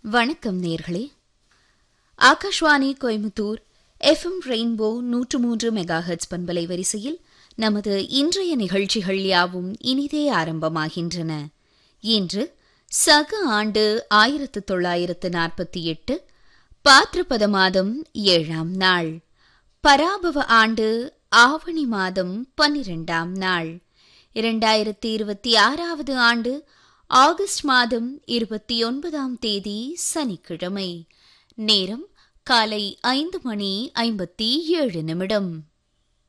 வணக்கம் நேர்களே Akashvani Coimbatore FM rainbow நூற்று மூன்று மெகாஹெட்ஸ் பண்பலை வரிசையில் நமது இன்றைய நிகழ்ச்சிகள் யாவும் இனிதே ஆரம்பமாகின்றன இன்று சக ஆண்டு ஆயிரத்து தொள்ளாயிரத்து நாற்பத்தி எட்டு பாத்ரபத மாதம் ஏழாம் நாள் பராபவ ஆண்டு ஆவணி மாதம் பன்னிரெண்டாம் நாள் இரண்டாயிரத்தி இருபத்தி ஆறாவது ஆண்டு ஆகஸ்ட் மாதம் இருபத்தி ஒன்பதாம் தேதி சனிக்கிழமை நேரம் காலை ஐந்து மணி ஐம்பத்தி ஏழு நிமிடம்